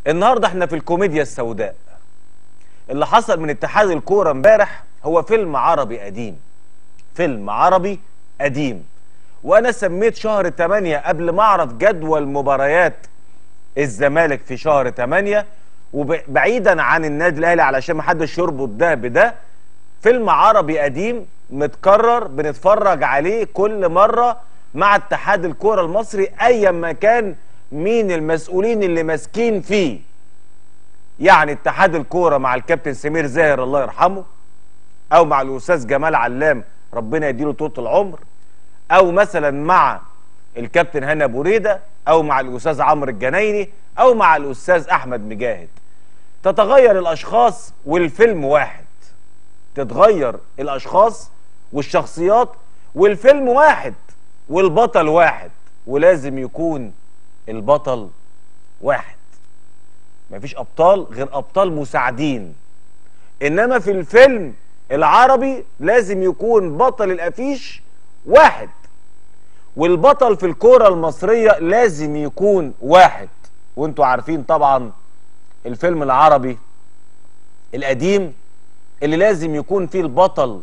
النهارده احنا في الكوميديا السوداء اللي حصل من اتحاد الكوره امبارح هو فيلم عربي قديم فيلم عربي قديم وانا سميت شهر 8 قبل ما اعرف جدول مباريات الزمالك في شهر 8 وبعيدا عن النادي الاهلي علشان ما حدش يربط ده بده فيلم عربي قديم متكرر بنتفرج عليه كل مره مع اتحاد الكوره المصري ايا ما كان مين المسؤولين اللي ماسكين فيه يعني اتحاد الكوره مع الكابتن سمير زاهر الله يرحمه او مع الاستاذ جمال علام ربنا يديله طول العمر او مثلا مع الكابتن هنا بريده او مع الاستاذ عمرو الجنايني او مع الاستاذ احمد مجاهد تتغير الاشخاص والفيلم واحد تتغير الاشخاص والشخصيات والفيلم واحد والبطل واحد ولازم يكون البطل واحد مفيش ابطال غير ابطال مساعدين انما في الفيلم العربي لازم يكون بطل الافيش واحد والبطل في الكوره المصريه لازم يكون واحد وانتوا عارفين طبعا الفيلم العربي القديم اللي لازم يكون فيه البطل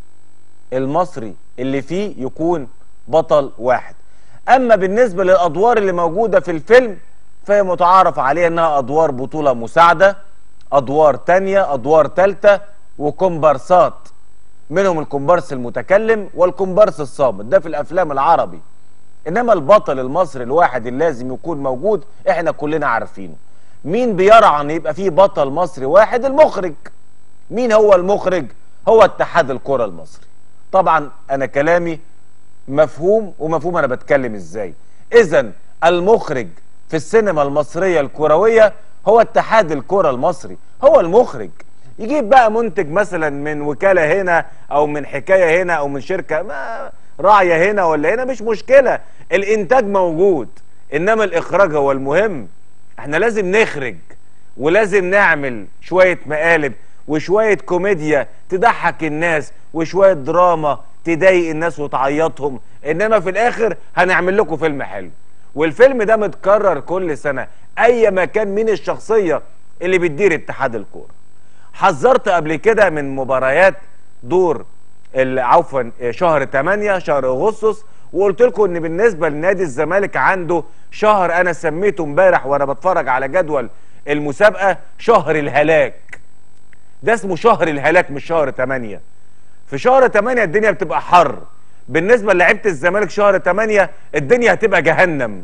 المصري اللي فيه يكون بطل واحد اما بالنسبه للادوار اللي موجوده في الفيلم فهي متعارف عليها انها ادوار بطوله مساعده ادوار تانية ادوار تالتة وكومبارسات منهم الكومبارس المتكلم والكومبارس الصامت ده في الافلام العربي انما البطل المصري الواحد اللي لازم يكون موجود احنا كلنا عارفينه مين بيرعى ان يبقى فيه بطل مصري واحد المخرج مين هو المخرج هو اتحاد الكره المصري طبعا انا كلامي مفهوم ومفهوم انا بتكلم ازاي اذا المخرج في السينما المصريه الكرويه هو اتحاد الكره المصري هو المخرج يجيب بقى منتج مثلا من وكاله هنا او من حكايه هنا او من شركه ما راعيه هنا ولا هنا مش مشكله الانتاج موجود انما الاخراج هو المهم احنا لازم نخرج ولازم نعمل شويه مقالب وشويه كوميديا تضحك الناس وشويه دراما تضايق الناس وتعيطهم انما في الاخر هنعمل لكم فيلم حلو والفيلم ده متكرر كل سنه اي مكان مين الشخصيه اللي بتدير اتحاد الكوره حذرت قبل كده من مباريات دور عفوا شهر 8 شهر اغسطس وقلت لكم ان بالنسبه لنادي الزمالك عنده شهر انا سميته امبارح وانا بتفرج على جدول المسابقه شهر الهلاك ده اسمه شهر الهلاك مش شهر 8 في شهر 8 الدنيا بتبقى حر بالنسبه لعيبه الزمالك شهر 8 الدنيا هتبقى جهنم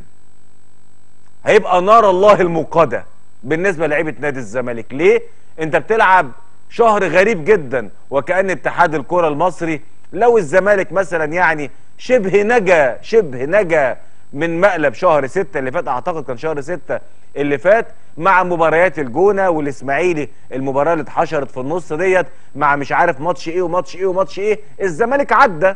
هيبقى نار الله الموقده بالنسبه لعيبه نادي الزمالك ليه انت بتلعب شهر غريب جدا وكأن اتحاد الكرة المصري لو الزمالك مثلا يعني شبه نجا شبه نجا من مقلب شهر ستة اللي فات اعتقد كان شهر ستة اللي فات مع مباريات الجونة والاسماعيلي المباراة اللي اتحشرت في النص ديت مع مش عارف ماتش ايه وماتش ايه وماتش ايه الزمالك عدى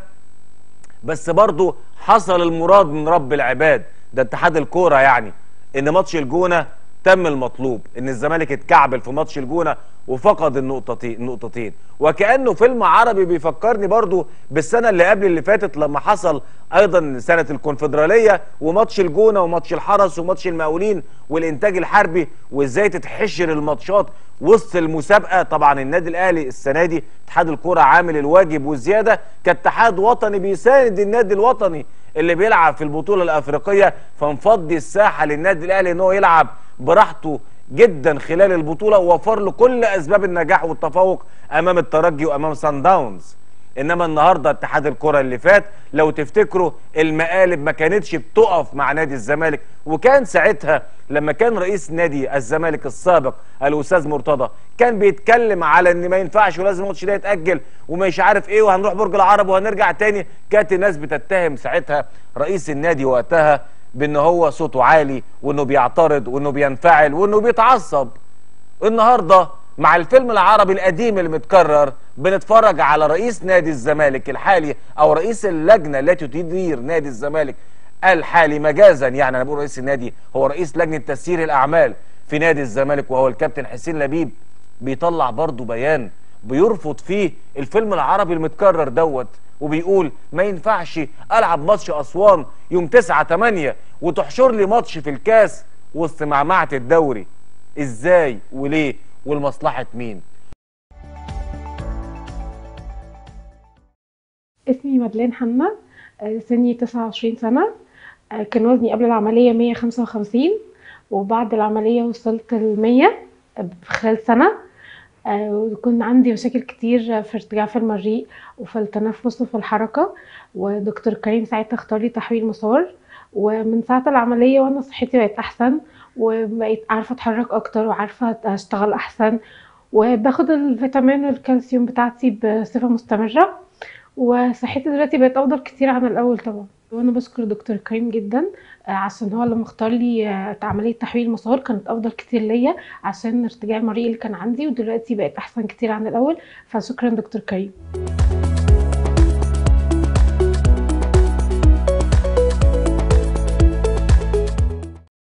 بس برضه حصل المراد من رب العباد ده اتحاد الكورة يعني ان ماتش الجونة تم المطلوب ان الزمالك اتكعبل في ماتش الجونه وفقد النقطتين النقطتين وكانه فيلم عربي بيفكرني برضو بالسنه اللي قبل اللي فاتت لما حصل ايضا سنه الكونفدراليه وماتش الجونه وماتش الحرس وماتش المقاولين والانتاج الحربي وازاي تتحشر الماتشات وسط المسابقه طبعا النادي الاهلي السنه دي اتحاد الكوره عامل الواجب والزياده كاتحاد وطني بيساند النادي الوطني اللي بيلعب في البطوله الافريقيه فنفضي الساحه للنادي الاهلي ان هو يلعب براحته جدا خلال البطوله ووفر له كل اسباب النجاح والتفوق امام الترجي وامام سان داونز انما النهارده اتحاد الكره اللي فات لو تفتكروا المقالب ما كانتش بتقف مع نادي الزمالك وكان ساعتها لما كان رئيس نادي الزمالك السابق الاستاذ مرتضى كان بيتكلم على ان ما ينفعش ولازم الماتش ده يتاجل ومش عارف ايه وهنروح برج العرب وهنرجع تاني كانت الناس بتتهم ساعتها رئيس النادي وقتها بان هو صوته عالي وانه بيعترض وانه بينفعل وانه بيتعصب النهارده مع الفيلم العربي القديم اللي متكرر بنتفرج على رئيس نادي الزمالك الحالي او رئيس اللجنه التي تدير نادي الزمالك الحالي مجازا يعني انا بقول رئيس النادي هو رئيس لجنه تسيير الاعمال في نادي الزمالك وهو الكابتن حسين لبيب بيطلع برضه بيان بيرفض فيه الفيلم العربي المتكرر دوت وبيقول ما ينفعش العب ماتش اسوان يوم 9 8 وتحشر لي ماتش في الكاس وسط معمعه الدوري ازاي وليه ولمصلحه مين اسمي مدلين حنا آه، سني 29 سنة آه، كان وزني قبل العملية 155 وبعد العملية وصلت ل 100 في خلال سنة آه، وكان عندي مشاكل كتير في ارتجاع في المريء وفي التنفس وفي الحركة ودكتور كريم ساعتها اختار لي تحويل مسار ومن ساعة العملية وانا صحتي بقت احسن وبقيت عارفة اتحرك اكتر وعارفة اشتغل احسن وباخد الفيتامين والكالسيوم بتاعتي بصفة مستمرة وصحتي دلوقتي بقت افضل كتير عن الاول طبعا وانا بشكر دكتور كريم جدا آه، عشان هو لما اختار لي آه، عمليه تحويل مسار كانت افضل كتير ليا عشان ارتجاع المريء اللي كان عندي ودلوقتي بقت احسن كتير عن الاول فشكرا دكتور كريم